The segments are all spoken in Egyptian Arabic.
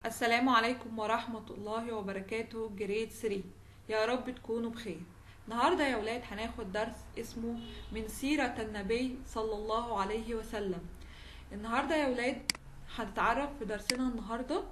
السلام عليكم ورحمة الله وبركاته جريد 3 يا رب تكونوا بخير النهاردة يا ولاد هناخد درس اسمه من سيرة النبي صلى الله عليه وسلم النهاردة يا ولاد هنتعرف في درسنا النهاردة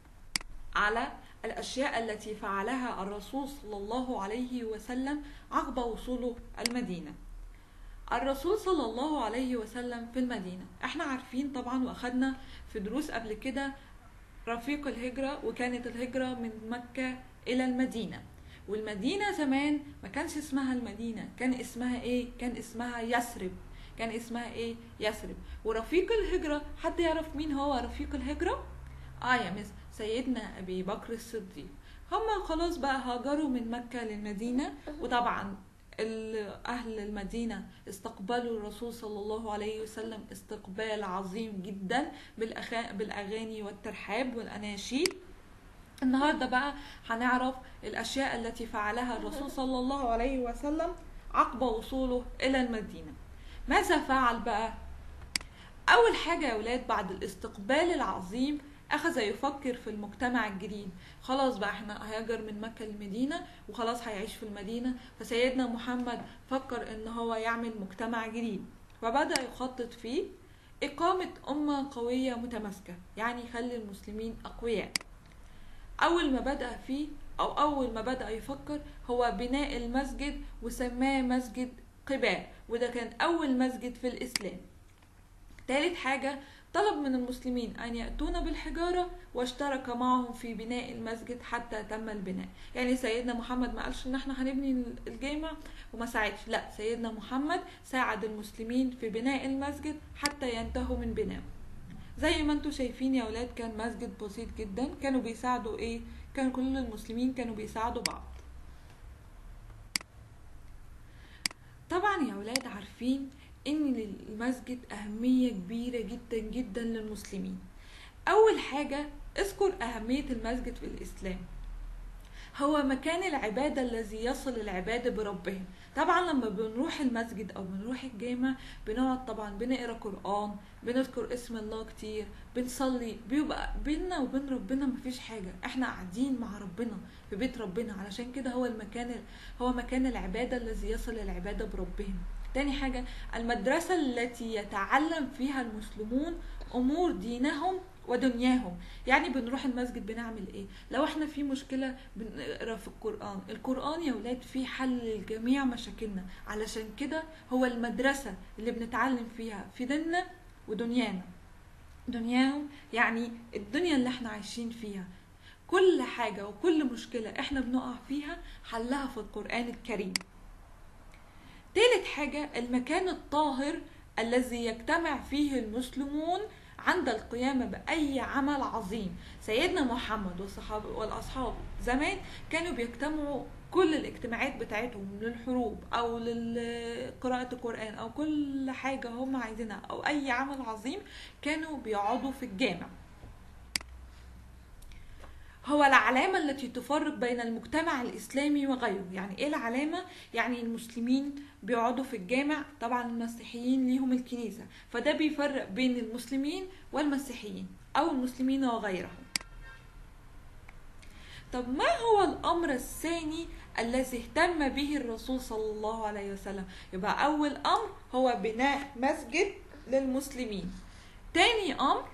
على الأشياء التي فعلها الرسول صلى الله عليه وسلم عقب وصوله المدينة الرسول صلى الله عليه وسلم في المدينة احنا عارفين طبعا واخدنا في دروس قبل كده رفيق الهجرة وكانت الهجرة من مكة إلى المدينة والمدينة زمان ما كانش اسمها المدينة كان اسمها ايه كان اسمها يثرب كان اسمها ايه يثرب ورفيق الهجرة حد يعرف مين هو رفيق الهجرة اه يا مس سيدنا ابي بكر الصديق هما خلاص بقى هاجروا من مكة للمدينة وطبعا ال- أهل المدينة استقبلوا الرسول صلى الله عليه وسلم استقبال عظيم جدا بالأخا- بالأغاني والترحاب والأناشيد النهاردة بقى هنعرف الأشياء التي فعلها الرسول صلى الله عليه وسلم عقب وصوله إلى المدينة ماذا فعل بقى؟ أول حاجة يا ولاد بعد الاستقبال العظيم أخذ يفكر في المجتمع الجديد خلاص بقى احنا هيهاجر من مكة للمدينة وخلاص هيعيش في المدينة فسيدنا محمد فكر ان هو يعمل مجتمع جديد فبدأ يخطط فيه إقامة أمة قوية متماسكة يعني يخلي المسلمين أقوياء أول ما بدأ فيه أو أول ما بدأ يفكر هو بناء المسجد وسماه مسجد قباء وده كان أول مسجد في الإسلام تالت حاجة طلب من المسلمين أن يأتون بالحجارة واشترك معهم في بناء المسجد حتى تم البناء يعني سيدنا محمد ما قالش ان احنا هنبني الجامع وما ساعدش لا سيدنا محمد ساعد المسلمين في بناء المسجد حتى ينتهوا من بنائه زي ما انتم شايفين يا ولاد كان مسجد بسيط جدا كانوا بيساعدوا ايه كان كل المسلمين كانوا بيساعدوا بعض طبعا يا ولاد عارفين ان للمسجد اهمية كبيرة جدا جدا للمسلمين اول حاجة اذكر اهمية المسجد في الاسلام هو مكان العبادة الذي يصل العباد بربهم طبعا لما بنروح المسجد او بنروح الجامع بنقعد طبعا بنقرا قرآن بنذكر اسم الله كتير بنصلي بيبقى بينا وبين ربنا مفيش حاجة احنا قاعدين مع ربنا في بيت ربنا علشان كده هو المكان هو مكان العبادة الذي يصل العبادة بربهم تاني حاجة المدرسة التي يتعلم فيها المسلمون أمور دينهم ودنياهم يعني بنروح المسجد بنعمل ايه لو احنا في مشكلة بنقرا في القرآن القرآن يا ولاد فيه حل لجميع مشاكلنا علشان كده هو المدرسة اللي بنتعلم فيها في ديننا ودنيانا دنياهم يعني الدنيا اللي احنا عايشين فيها كل حاجة وكل مشكلة احنا بنقع فيها حلها في القرآن الكريم تالت حاجة المكان الطاهر الذي يجتمع فيه المسلمون عند القيام بأي عمل عظيم سيدنا محمد والصحابة والأصحاب زمان كانوا بيجتمعوا كل الاجتماعات بتاعتهم للحروب أو لقراءة القرآن أو كل حاجة هم عايزينها أو أي عمل عظيم كانوا بيقعدوا في الجامع هو العلامة التي تفرق بين المجتمع الإسلامي وغيره يعني إيه العلامة؟ يعني المسلمين بيقعدوا في الجامع طبعا المسيحيين ليهم الكنيسة فده بيفرق بين المسلمين والمسيحيين أو المسلمين وغيرهم طب ما هو الأمر الثاني الذي اهتم به الرسول صلى الله عليه وسلم يبقى أول أمر هو بناء مسجد للمسلمين تاني أمر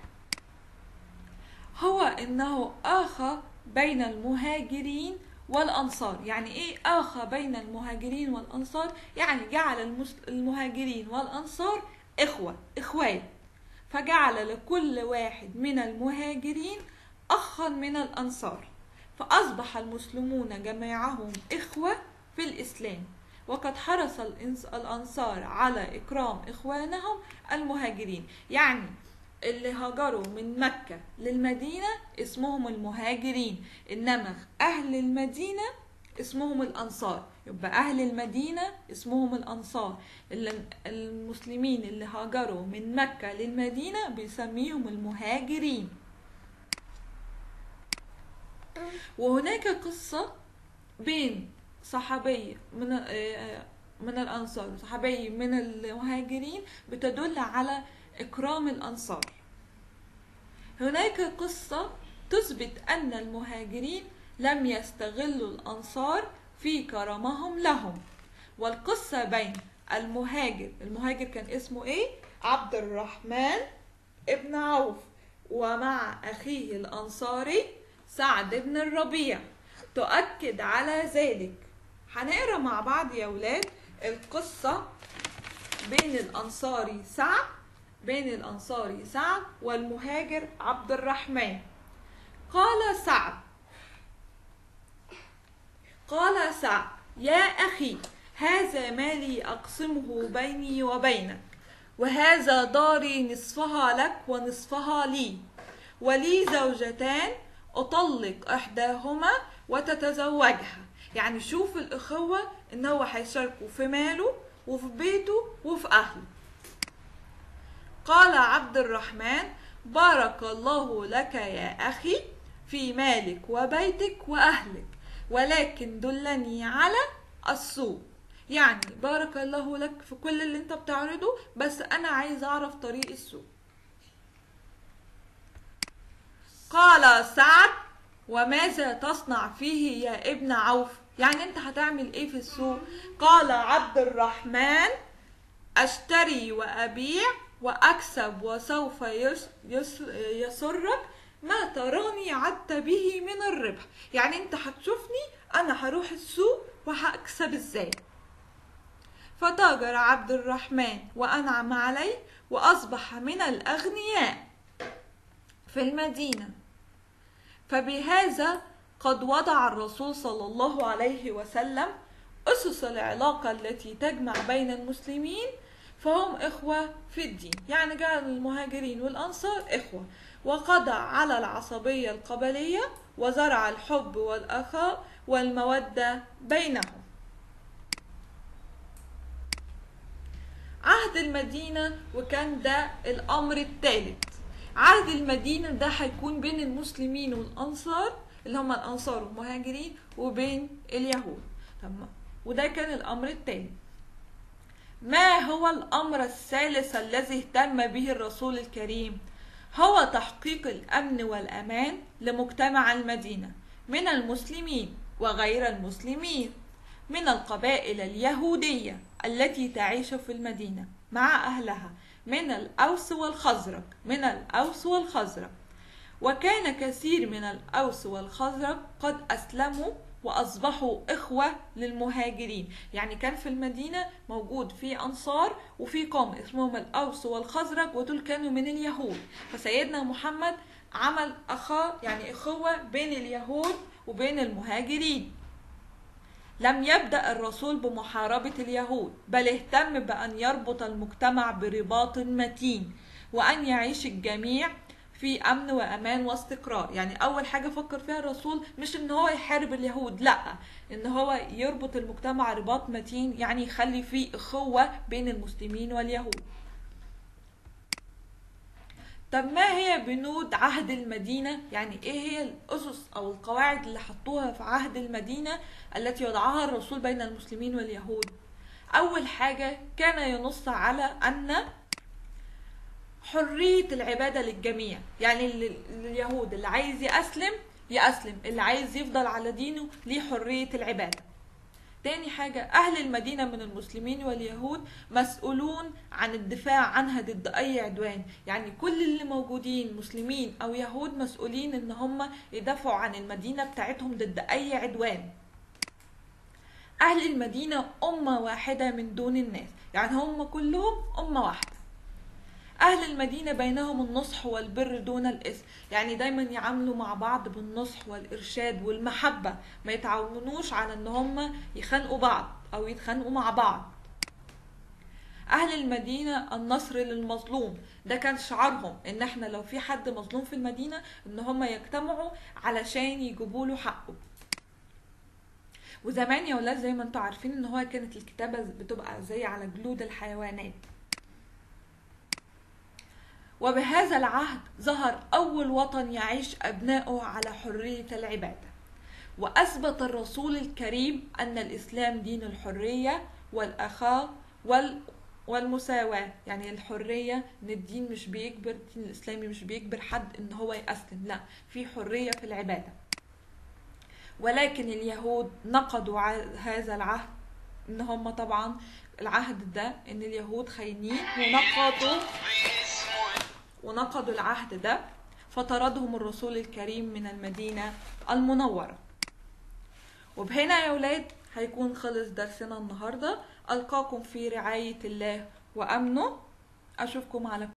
هو انه اخى بين المهاجرين والانصار يعني ايه اخى بين المهاجرين والانصار يعني جعل المس- المهاجرين والانصار اخوه اخوات فجعل لكل واحد من المهاجرين اخا من الانصار فاصبح المسلمون جميعهم اخوه في الاسلام وقد حرص الإنس- الانصار على اكرام اخوانهم المهاجرين يعني اللي هاجروا من مكة للمدينة اسمهم المهاجرين إنما أهل المدينة اسمهم الأنصار يبقى أهل المدينة اسمهم الأنصار اللي- المسلمين اللي هاجروا من مكة للمدينة بيسميهم المهاجرين وهناك قصة بين صحابي من آه، من الأنصار وصحابي من المهاجرين بتدل على إكرام الأنصار هناك قصة تثبت أن المهاجرين لم يستغلوا الأنصار في كرمهم لهم والقصة بين المهاجر المهاجر كان اسمه ايه عبد الرحمن ابن عوف ومع أخيه الأنصاري سعد بن الربيع تؤكد على ذلك هنقرا مع بعض يا ولاد القصة بين الأنصاري سعد بين الأنصاري سعد والمهاجر عبد الرحمن قال سعد قال سعد يا أخي هذا مالي أقسمه بيني وبينك وهذا داري نصفها لك ونصفها لي ولي زوجتان أطلق إحداهما وتتزوجها يعني شوف الأخوة إن هو هيشاركوا في ماله وفي بيته وفي أهله قال عبد الرحمن بارك الله لك يا أخي في مالك وبيتك وأهلك ولكن دلني على السوق يعني بارك الله لك في كل اللي انت بتعرضه بس انا عايز اعرف طريق السوق قال سعد وماذا تصنع فيه يا ابن عوف يعني انت هتعمل ايه في السوق قال عبد الرحمن اشتري وابيع واكسب وسوف يس يس يسرك ما تراني عدت به من الربح يعني انت هتشوفني انا هروح السوق وهكسب ازاي فتاجر عبد الرحمن وانعم عليه واصبح من الاغنياء في المدينه فبهذا قد وضع الرسول صلى الله عليه وسلم أسس العلاقة التي تجمع بين المسلمين فهم إخوة في الدين يعني جعل المهاجرين والأنصار إخوة وقضى على العصبية القبلية وزرع الحب والأخاء والمودة بينهم عهد المدينة وكان ده الأمر الثالث عهد المدينة ده هيكون بين المسلمين والأنصار اللي هم الأنصار والمهاجرين وبين اليهود تمام وده كان الأمر الثاني ما هو الأمر الثالث الذي اهتم به الرسول الكريم هو تحقيق الأمن والأمان لمجتمع المدينة من المسلمين وغير المسلمين من القبائل اليهودية التي تعيش في المدينة مع أهلها من الأوس والخزرج من الأوس والخزرج وكان كثير من الأوس والخزرج قد أسلموا وأصبحوا إخوة للمهاجرين يعني كان في المدينة موجود في أنصار وفي قوم اسمهم الأوس والخزرج ودول كانوا من اليهود فسيدنا محمد عمل أخا يعني إخوة بين اليهود وبين المهاجرين لم يبدأ الرسول بمحاربة اليهود بل اهتم بأن يربط المجتمع برباط متين وأن يعيش الجميع في امن وامان واستقرار يعني اول حاجه فكر فيها الرسول مش ان هو يحارب اليهود لا ان هو يربط المجتمع رباط متين يعني يخلي فيه اخوه بين المسلمين واليهود طب ما هي بنود عهد المدينة؟ يعني ايه هي الأسس أو القواعد اللي حطوها في عهد المدينة التي وضعها الرسول بين المسلمين واليهود؟ أول حاجة كان ينص على أن حرية العبادة للجميع يعني اليهود اللي عايز يأسلم يأسلم اللي عايز يفضل على دينه ليه حرية العبادة تاني حاجة أهل المدينة من المسلمين واليهود مسؤولون عن الدفاع عنها ضد أي عدوان يعني كل اللي موجودين مسلمين أو يهود مسؤولين إن هم يدافعوا عن المدينة بتاعتهم ضد أي عدوان أهل المدينة أمة واحدة من دون الناس يعني هم كلهم أمة واحدة أهل المدينة بينهم النصح والبر دون الإثم يعني دايما يعاملوا مع بعض بالنصح والإرشاد والمحبة ما يتعاونوش على إن هم يخانقوا بعض أو يتخانقوا مع بعض أهل المدينة النصر للمظلوم ده كان شعارهم إن إحنا لو في حد مظلوم في المدينة إن هم يجتمعوا علشان يجيبوا له حقه وزمان يا ولاد زي ما انتوا عارفين ان هو كانت الكتابة بتبقى زي على جلود الحيوانات وبهذا العهد ظهر أول وطن يعيش أبناؤه على حرية العبادة وأثبت الرسول الكريم أن الإسلام دين الحرية والأخاء والمساواة يعني الحرية ان الدين مش بيجبر الدين الاسلامي مش بيجبر حد ان هو يأسلم لا في حرية في العبادة ولكن اليهود نقضوا ع- هذا العهد ان هم طبعا العهد ده ان اليهود خاينين ونقضوا ونقضوا العهد ده فطردهم الرسول الكريم من المدينة المنورة وبهنا يا ولاد هيكون خلص درسنا النهاردة ألقاكم في رعاية الله وأمنه أشوفكم على